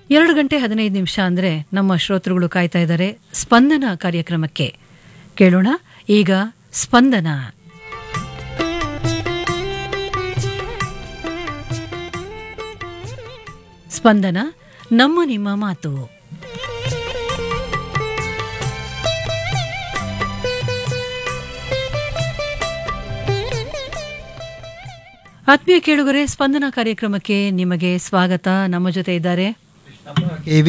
ಎರಡು ಗಂಟೆ ಹದಿನೈದು ನಿಮಿಷ ಅಂದರೆ ನಮ್ಮ ಶ್ರೋತೃಗಳು ಕಾಯ್ತಾ ಇದ್ದಾರೆ ಸ್ಪಂದನ ಕಾರ್ಯಕ್ರಮಕ್ಕೆ ಕೇಳೋಣ ಈಗ ಸ್ಪಂದನ ಸ್ಪಂದನ ನಮ್ಮ ನಿಮ್ಮ ಮಾತು ಆತ್ಮೀಯ ಕೇಳುಗರೆ ಸ್ಪಂದನ ಕಾರ್ಯಕ್ರಮಕ್ಕೆ ನಿಮಗೆ ಸ್ವಾಗತ ನಮ್ಮ ಜೊತೆ ಇದ್ದಾರೆ ಎವಿ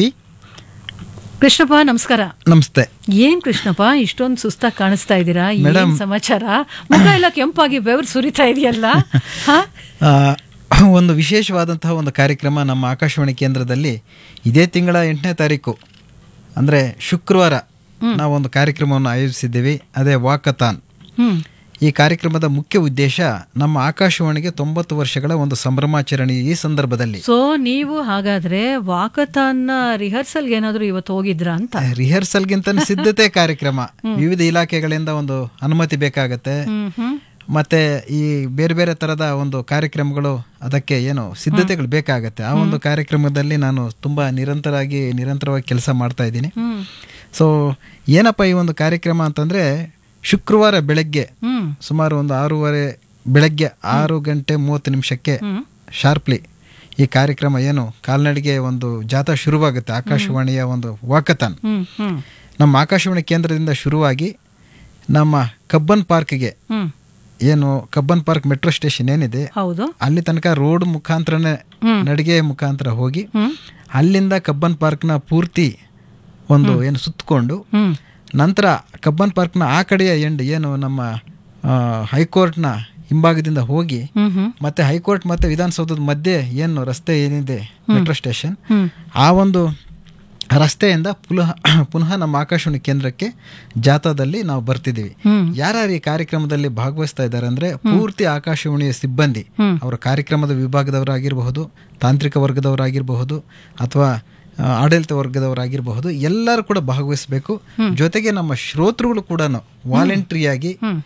ಕೃಷ್ಣಪ್ಪ ನಮಸ್ಕಾರ ನಮಸ್ತೆ ಏನ್ ಕೃಷ್ಣಪ್ಪ ಇಷ್ಟೊಂದು ಸುಸ್ತಾಗಿ ಕಾಣಿಸ್ತಾ ಇದ್ದೀರಾ ಏನ್ ಮೇಡಮ್. ಸಮಾಚಾರ ಮುಖ ಎಲ್ಲ ಕೆಂಪಾಗಿ ಬೆವರು ಸುರಿತಾ ಇದೆಯಲ್ಲ ಹಾ? ಆ, ಒಂದು ವಿಶೇಷವಾದಂತಹ ಒಂದು ಕಾರ್ಯಕ್ರಮ ನಮ್ಮ ಆಕಾಶವಾಣಿ ಕೇಂದ್ರದಲ್ಲಿ ಇದೇ ತಿಂಗಳ ಎಂಟನೇ ತಾರೀಕು ಅಂದರೆ ಶುಕ್ರವಾರ ನಾವೊಂದು ಕಾರ್ಯಕ್ರಮವನ್ನು ಆಯೋಜಿಸಿದ್ದೀವಿ ಅದೇ ವಾಕಥಾನ್ ಹ್ಮ್ ಈ ಕಾರ್ಯಕ್ರಮದ ಮುಖ್ಯ ಉದ್ದೇಶ ನಮ್ಮ ಆಕಾಶವಾಣಿಗೆ ತೊಂಬತ್ತು ವರ್ಷಗಳ ಒಂದು ಸಂಭ್ರಮಾಚರಣೆ ಈ ಸಂದರ್ಭದಲ್ಲಿ ಸೊ ನೀವು ಹಾಗಾದ್ರೆ ವಾಕಥಾನ್ ರಿಹರ್ಸಲ್ ಏನಾದ್ರು ಇವತ್ತು ಹೋಗಿದ್ರಾ ಅಂತ ರಿಹರ್ಸಲ್ಗಿಂತ ಸಿದ್ಧತೆ ಕಾರ್ಯಕ್ರಮ ವಿವಿಧ ಇಲಾಖೆಗಳಿಂದ ಒಂದು ಅನುಮತಿ ಬೇಕಾಗತ್ತೆ ಹ್ಮ್ ಹ್ಮ್ ಮತ್ತೆ ಈ ಬೇರೆ ಬೇರೆ ತರದ ಒಂದು ಕಾರ್ಯಕ್ರಮಗಳು ಅದಕ್ಕೆ ಏನು ಸಿದ್ಧತೆಗಳು ಬೇಕಾಗತ್ತೆ ಆ ಒಂದು ಕಾರ್ಯಕ್ರಮದಲ್ಲಿ ನಾನು ತುಂಬಾ ನಿರಂತರಾಗಿ ನಿರಂತರವಾಗಿ ಕೆಲಸ ಮಾಡ್ತಾ ಇದ್ದೀನಿ ಹ್ಮ್ ಸೊ ಏನಪ್ಪ ಈ ಒಂದು ಕಾರ್ಯಕ್ರಮ ಅಂತಂದ್ರೆ ಶುಕ್ರವಾರ ಬೆಳಗ್ಗೆ ಹ್ಮ್ ಸುಮಾರು ಒಂದು ಆರೂವರೆ ಬೆಳಗ್ಗೆ ಆರು ಗಂಟೆ ಮೂವತ್ತು ನಿಮಿಷಕ್ಕೆ ಹ್ಮ್ ಶಾರ್ಪ್ಲಿ ಈ ಕಾರ್ಯಕ್ರಮ ಏನು ಕಾಲ್ನಡಿಗೆ ಒಂದು ಜಾಥಾ ಶುರುವಾಗುತ್ತೆ ಆಕಾಶವಾಣಿಯ ಒಂದು ವಾಕಥಾನ್ ಹ್ಮ್ ಹ್ಮ್ ನಮ್ಮ ಆಕಾಶವಾಣಿ ಕೇಂದ್ರದಿಂದ ಶುರುವಾಗಿ ನಮ್ಮ ಕಬ್ಬನ್ ಪಾರ್ಕ್ಗೆ ಹ್ಮ್ ಏನು ಕಬ್ಬನ್ ಪಾರ್ಕ್ ಮೆಟ್ರೋ ಸ್ಟೇಷನ್ ಏನಿದೆ ಹೌದು ಅಲ್ಲಿ ತನಕ ರೋಡ್ ಮುಖಾಂತರನೇ ಹ್ಮ್. ನಡಿಗೆ ಮುಖಾಂತರ ಹೋಗಿ ಹ್ಮ್ ಅಲ್ಲಿಂದ ಕಬ್ಬನ್ ಪಾರ್ಕ್ನ ಪೂರ್ತಿ ಒಂದು ಏನು ಸುತ್ತಕೊಂಡು ಹ್ಮ್ ನಂತರ ಕಬ್ಬನ್ ಪಾರ್ಕ್ನ ಆ ಕಡೆಯ ಎಂಡ್ ಏನು ನಮ್ಮ ಆ, ಹೈಕೋರ್ಟ್ನ ಹಿಂಭಾಗದಿಂದ ಹೋಗಿ ಹ್ಮ್ ಹ್ಮ್ ಮತ್ತೆ ಹೈಕೋರ್ಟ್ ಮತ್ತೆ ವಿಧಾನಸೌಧದ ಮಧ್ಯೆ ಏನು ರಸ್ತೆ ಏನಿದೆ ಮೆಟ್ರೋ ಸ್ಟೇಷನ್ ಹ್ಮ್ ಆ ಒಂದು ರಸ್ತೆಯಿಂದ ಪುನಃ ಪುನಃ ನಮ್ಮ ಆಕಾಶವಾಣಿ ಕೇಂದ್ರಕ್ಕೆ ಜಾಥಾದಲ್ಲಿ ನಾವು ಬರ್ತಿದ್ದೀವಿ ಹ್ಮ್ ಯಾರ್ಯಾರು ಈ ಕಾರ್ಯಕ್ರಮದಲ್ಲಿ ಭಾಗವಹಿಸ್ತಾ ಇದ್ದಾರೆ ಅಂದ್ರೆ ಪೂರ್ತಿ ಆಕಾಶವಾಣಿಯ ಸಿಬ್ಬಂದಿ ಹ್ಮ್. ಅವರ ಕಾರ್ಯಕ್ರಮದ ವಿಭಾಗದವರಾಗಿರಬಹುದು ತಾಂತ್ರಿಕ ವರ್ಗದವರಾಗಿರಬಹುದು ಅಥವಾ ಆ, ಆಡಳಿತ ವರ್ಗದವರಾಗಿರಬಹುದು ಎಲ್ಲರೂ ಕೂಡ ಭಾಗವಹಿಸಬೇಕು ಜೊತೆಗೆ ನಮ್ಮ ಶ್ರೋತೃಗಳು ಕೂಡ ವಾಲಂಟ್ರಿಯಾಗಿ ಹ್ಮ್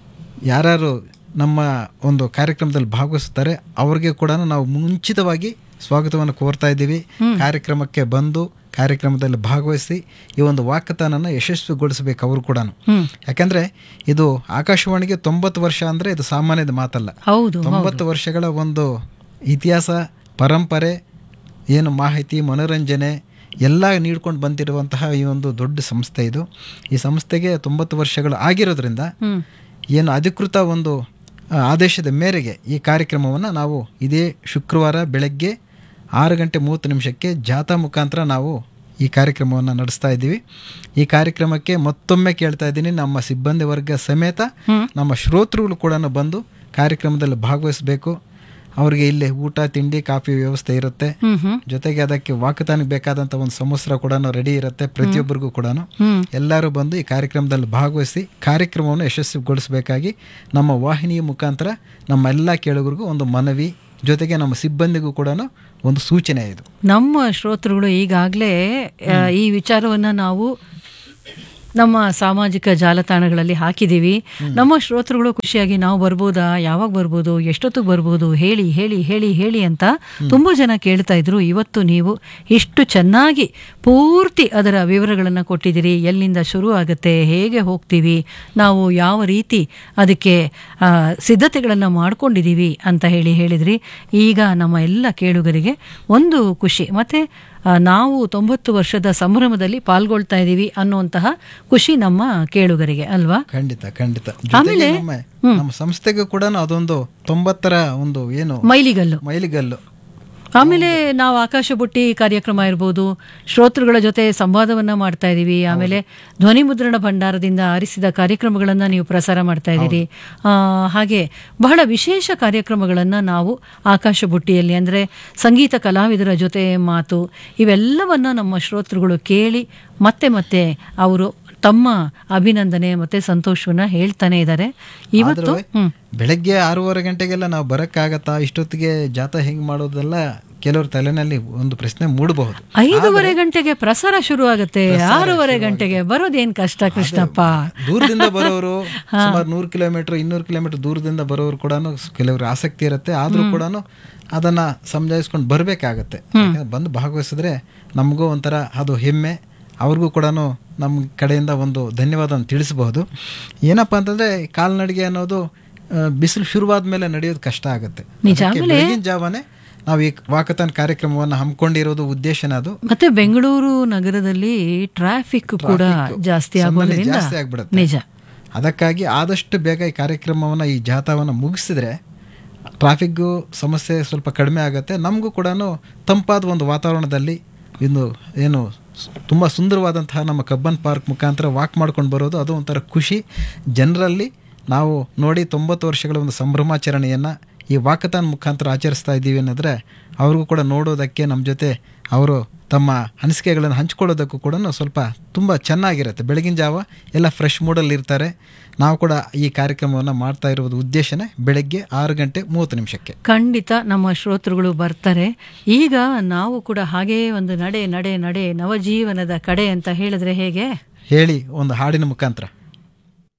ಯಾರು ನಮ್ಮ ಒಂದು ಕಾರ್ಯಕ್ರಮದಲ್ಲಿ ಭಾಗವಹಿಸುತ್ತಾರೆ ಅವ್ರಿಗೆ ಕೂಡ ನಾವು ಮುಂಚಿತವಾಗಿ ಸ್ವಾಗತವನ್ನು ಕೋರ್ತಾ ಇದ್ದೀವಿ ಕಾರ್ಯಕ್ರಮಕ್ಕೆ ಬಂದು ಕಾರ್ಯಕ್ರಮದಲ್ಲಿ ಭಾಗವಹಿಸಿ ಈ ಒಂದು ವಾಕತಾನನ್ನು ಯಶಸ್ವಿಗೊಳಿಸಬೇಕು ಅವರು ಕೂಡ ಹ್ಮ್ ಯಾಕಂದ್ರೆ ಇದು ಆಕಾಶವಾಣಿಗೆ ತೊಂಬತ್ತು ವರ್ಷ ಅಂದ್ರೆ ಇದು ಸಾಮಾನ್ಯದ ಮಾತಲ್ಲ ಹೌದು ತೊಂಬತ್ತು ವರ್ಷಗಳ ಒಂದು ಇತಿಹಾಸ ಪರಂಪರೆ ಏನು ಮಾಹಿತಿ ಮನೋರಂಜನೆ ಎಲ್ಲ ನೀಡ್ಕೊಂಡು ಬಂದಿರುವಂತಹ ಈ ಒಂದು ದೊಡ್ಡ ಸಂಸ್ಥೆ ಇದು ಈ ಸಂಸ್ಥೆಗೆ ತೊಂಬತ್ತು ವರ್ಷಗಳು ಆಗಿರೋದ್ರಿಂದ ಹ್ಮ್ ಏನು ಅಧಿಕೃತ ಒಂದು ಆ, ಆದೇಶದ ಮೇರೆಗೆ ಈ ಕಾರ್ಯಕ್ರಮವನ್ನು ನಾವು ಇದೇ ಶುಕ್ರವಾರ ಬೆಳಗ್ಗೆ ಆರು ಗಂಟೆ ಮೂವತ್ತು ನಿಮಿಷಕ್ಕೆ ಜಾಥಾ ಮುಖಾಂತರ ನಾವು ಈ ಕಾರ್ಯಕ್ರಮವನ್ನು ನಡೆಸ್ತಾ ಇದ್ದೀವಿ ಈ ಕಾರ್ಯಕ್ರಮಕ್ಕೆ ಮತ್ತೊಮ್ಮೆ ಕೇಳ್ತಾ ಇದ್ದೀನಿ ನಮ್ಮ ಸಿಬ್ಬಂದಿ ವರ್ಗ ಸಮೇತ ಹ್ಮ್. ನಮ್ಮ ಶ್ರೋತೃಗಳು ಕೂಡ ಬಂದು ಕಾರ್ಯಕ್ರಮದಲ್ಲಿ ಭಾಗವಹಿಸಬೇಕು ಅವರಿಗೆ ಇಲ್ಲಿ ಊಟ ತಿಂಡಿ ಕಾಫಿ ವ್ಯವಸ್ಥೆ ಇರುತ್ತೆ ಹ್ಮ್ ಹ್ಮ್ ಜೊತೆಗೆ ಅದಕ್ಕೆ ವಾಕತಾನಿಗೆ ಬೇಕಾದಂಥ ಒಂದು ಸಮವಸ್ತ್ರ ಕೂಡ ರೆಡಿ ಇರುತ್ತೆ ಪ್ರತಿಯೊಬ್ಬರಿಗೂ ಕೂಡ ಹ್ಮ್ ಎಲ್ಲರೂ ಬಂದು ಈ ಕಾರ್ಯಕ್ರಮದಲ್ಲಿ ಭಾಗವಹಿಸಿ ಕಾರ್ಯಕ್ರಮವನ್ನು ಯಶಸ್ವಿಗೊಳಿಸಬೇಕಾಗಿ ನಮ್ಮ ವಾಹಿನಿಯ ಮುಖಾಂತರ ನಮ್ಮ ಎಲ್ಲ ಕೇಳುಗರಿಗೂ ಒಂದು ಮನವಿ ಜೊತೆಗೆ ನಮ್ಮ ಸಿಬ್ಬಂದಿಗೂ ಕೂಡ ಒಂದು ಸೂಚನೆ ಇದು ನಮ್ಮ ಶ್ರೋತೃಗಳು ಈಗಾಗಲೇ ಈ ವಿಚಾರವನ್ನ ನಾವು ನಮ್ಮ ಸಾಮಾಜಿಕ ಜಾಲತಾಣಗಳಲ್ಲಿ ಹಾಕಿದ್ದೀವಿ ನಮ್ಮ ಶ್ರೋತೃಗಳು ಖುಷಿಯಾಗಿ ನಾವು ಬರ್ಬೋದಾ ಯಾವಾಗ ಬರ್ಬೋದು ಎಷ್ಟೊತ್ತಿಗೆ ಬರ್ಬೋದು ಹೇಳಿ ಹೇಳಿ ಹೇಳಿ ಹೇಳಿ ಅಂತ ತುಂಬಾ ಜನ ಕೇಳ್ತಾ ಇದ್ರು ಇವತ್ತು ನೀವು ಇಷ್ಟು ಚೆನ್ನಾಗಿ ಪೂರ್ತಿ ಅದರ ವಿವರಗಳನ್ನು ಕೊಟ್ಟಿದ್ದೀರಿ ಎಲ್ಲಿಂದ ಶುರು ಆಗುತ್ತೆ ಹೇಗೆ ಹೋಗ್ತೀವಿ ನಾವು ಯಾವ ರೀತಿ ಅದಕ್ಕೆ ಆ, ಸಿದ್ಧತೆಗಳನ್ನು ಮಾಡ್ಕೊಂಡಿದ್ದೀವಿ ಅಂತ ಹೇಳಿ ಹೇಳಿದ್ರಿ ಈಗ ನಮ್ಮ ಎಲ್ಲ ಕೇಳುಗರಿಗೆ ಒಂದು ಖುಷಿ ಮತ್ತೆ ಆ, ನಾವು ತೊಂಬತ್ತು ವರ್ಷದ ಸಂಭ್ರಮದಲ್ಲಿ ಪಾಲ್ಗೊಳ್ತಾ ಇದ್ದೀವಿ ಅನ್ನುವಂತಹ ಖುಷಿ ನಮ್ಮ ಕೇಳುಗರಿಗೆ ಅಲ್ವಾ ಖಂಡಿತ ಖಂಡಿತ ಜೊತೆಗೆ ನಮ್ಮ ನಮ್ಮ ಸಂಸ್ಥೆಗೂ ಕೂಡ ಅದೊಂದು ತೊಂಬತ್ತರ ಒಂದು ಏನು ಮೈಲಿಗಲ್ಲು ಮೈಲಿಗಲ್ಲು ಆಮೇಲೆ ನಾವು ಆಕಾಶ ಬುಟ್ಟಿ ಕಾರ್ಯಕ್ರಮ ಇರ್ಬೋದು ಶ್ರೋತೃಗಳ ಜೊತೆ ಸಂವಾದವನ್ನ ಮಾಡ್ತಾ ಇದೀವಿ ಆಮೇಲೆ ಧ್ವನಿ ಮುದ್ರಣ ಭಂಡಾರದಿಂದ ಆರಿಸಿದ ಕಾರ್ಯಕ್ರಮಗಳನ್ನ ನೀವು ಪ್ರಸಾರ ಮಾಡ್ತಾ ಇದ್ದೀರಿ ಆ, ಹಾಗೆ ಬಹಳ ವಿಶೇಷ ಕಾರ್ಯಕ್ರಮಗಳನ್ನ ನಾವು ಆಕಾಶ ಬುಟ್ಟಿಯಲ್ಲಿ ಅಂದ್ರೆ ಸಂಗೀತ ಕಲಾವಿದರ ಜೊತೆ ಮಾತು ಇವೆಲ್ಲವನ್ನ ನಮ್ಮ ಶ್ರೋತೃಗಳು ಕೇಳಿ ಮತ್ತೆ ಮತ್ತೆ ಅವರು ತಮ್ಮ ಅಭಿನಂದನೆ ಮತ್ತೆ ಸಂತೋಷವನ್ನ ಹೇಳ್ತಾನೆ ಇದ್ದಾರೆ ಇವತ್ತು ಹ್ಮ್ ಬೆಳಗ್ಗೆ ಆರೂವರೆ ಗಂಟೆಗೆಲ್ಲ ನಾವು ಬರೋಕ್ಕಾಗತ್ತಾ ಇಷ್ಟೊತ್ತಿಗೆ ಜಾಥಾ ಹೆಂಗೆ ಮಾಡೋದೆಲ್ಲ ಕೆಲವ್ರ ತಲೆನಲ್ಲಿ ಒಂದು ಪ್ರಶ್ನೆ ಮೂಡಬಹುದು ಐದೂವರೆ ಗಂಟೆಗೆ ಪ್ರಸಾರ ಶುರು ಆಗುತ್ತೆ ಆರೂವರೆ ಗಂಟೆಗೆ ಬರೋದೇನ್ ಕಷ್ಟ ಕೃಷ್ಣಪ್ಪ ದೂರದಿಂದ ಬರೋರು ಸುಮಾರು ನೂರು ಕಿಲೋಮೀಟರ್ ಇನ್ನೂರು ಕಿಲೋಮೀಟರ್ ದೂರದಿಂದ ಬರೋರು ಕೂಡ ಕೆಲವ್ರಿಗೆ ಆಸಕ್ತಿ ಇರುತ್ತೆ ಆದ್ರೂ ಕೂಡ ಅದನ್ನ ಸಮಜಾಯಿಸ್ಕೊಂಡು ಬರಬೇಕಾಗತ್ತೆ ಬಂದು ಭಾಗವಹಿಸಿದ್ರೆ ನಮಗೂ ಒಂಥರ ಅದು ಹೆಮ್ಮೆ ಅವ್ರಿಗೂ ಕೂಡ ನಮ್ಮ ಕಡೆಯಿಂದ ಒಂದು ಧನ್ಯವಾದ ತಿಳಿಸಬಹುದು ಏನಪ್ಪಾ ಅಂತಂದ್ರೆ ಕಾಲ್ನಡಿಗೆ ಅನ್ನೋದು ಆ, ಬಿಸಿಲು ಶುರುವಾದ ಮೇಲೆ ನಡೆಯೋದು ಕಷ್ಟ ಆಗುತ್ತೆ ನಿಜ ಅದಕ್ಕೆ ಬೆಳಗಿನ ಜಾವನೇ ನಾವು ಈ ವಾಕಥಾನ್ ಕಾರ್ಯಕ್ರಮವನ್ನು ಹಮ್ಮಿಕೊಂಡಿರೋದು ಉದ್ದೇಶನ ಅದು ಮತ್ತೆ ಬೆಂಗಳೂರು ನಗರದಲ್ಲಿ ಟ್ರಾಫಿಕ್ ಕೂಡ ಜಾಸ್ತಿ ಸಾಮಾನ್ಯ ಆಗೋದ್ರಿಂದ ಜಾಸ್ತಿ ಆಗ್ಬಿಡುತ್ತೆ ನಿಜ ಅದಕ್ಕಾಗಿ ಆದಷ್ಟು ಬೇಗ ಈ ಕಾರ್ಯಕ್ರಮವನ್ನು ಈ ಜಾಥಾವನ್ನು ಮುಗಿಸಿದ್ರೆ ಟ್ರಾಫಿಕ್ಗೂ ಸಮಸ್ಯೆ ಸ್ವಲ್ಪ ಕಡಿಮೆ ಆಗುತ್ತೆ ನಮಗೂ ಕೂಡ ತಂಪಾದ ಒಂದು ವಾತಾವರಣದಲ್ಲಿ ಇನ್ನು ಏನು ತುಂಬ ಸುಂದರವಾದಂತಹ ನಮ್ಮ ಕಬ್ಬನ್ ಪಾರ್ಕ್ ಮುಖಾಂತರ ವಾಕ್ ಮಾಡ್ಕೊಂಡು ಬರೋದು ಅದು ಒಂಥರ ಖುಷಿ ಜನರಲ್ಲಿ ನಾವು ನೋಡಿ ತೊಂಬತ್ತು ವರ್ಷಗಳ ಒಂದು ಸಂಭ್ರಮಾಚರಣೆಯನ್ನು ಈ ವಾಕಥಾನ್ ಮುಖಾಂತರ ಆಚರಿಸ್ತಾ ಇದ್ದೀವಿ ಅನ್ನೋದ್ರೆ ಅವ್ರಿಗೂ ಕೂಡ ನೋಡೋದಕ್ಕೆ ನಮ್ಮ ಜೊತೆ ಅವರು ತಮ್ಮ ಅನಿಸಿಕೆಗಳನ್ನು ಹಂಚ್ಕೊಳ್ಳೋದಕ್ಕೂ ಕೂಡ ಸ್ವಲ್ಪ ತುಂಬ ಚೆನ್ನಾಗಿರುತ್ತೆ ಬೆಳಗಿನ ಜಾವ ಎಲ್ಲ ಫ್ರೆಶ್ ಮೂಡಲ್ಲಿ ಇರ್ತಾರೆ ನಾವು ಕೂಡ ಈ ಕಾರ್ಯಕ್ರಮವನ್ನು ಮಾಡ್ತಾ ಇರೋದು ಉದ್ದೇಶನೇ ಬೆಳಗ್ಗೆ ಆರು ಗಂಟೆ ಮೂವತ್ತು ನಿಮಿಷಕ್ಕೆ ಖಂಡಿತ ನಮ್ಮ ಶ್ರೋತೃಗಳು ಬರ್ತಾರೆ ಈಗ ನಾವು ಕೂಡ ಹಾಗೇ ಒಂದು ನಡೆ ನಡೆ ನಡೆ ನವಜೀವನದ ಕಡೆ ಅಂತ ಹೇಳಿದ್ರೆ ಹೇಗೆ ಹೇಳಿ ಒಂದು ಹಾಡಿನ ಮುಖಾಂತರ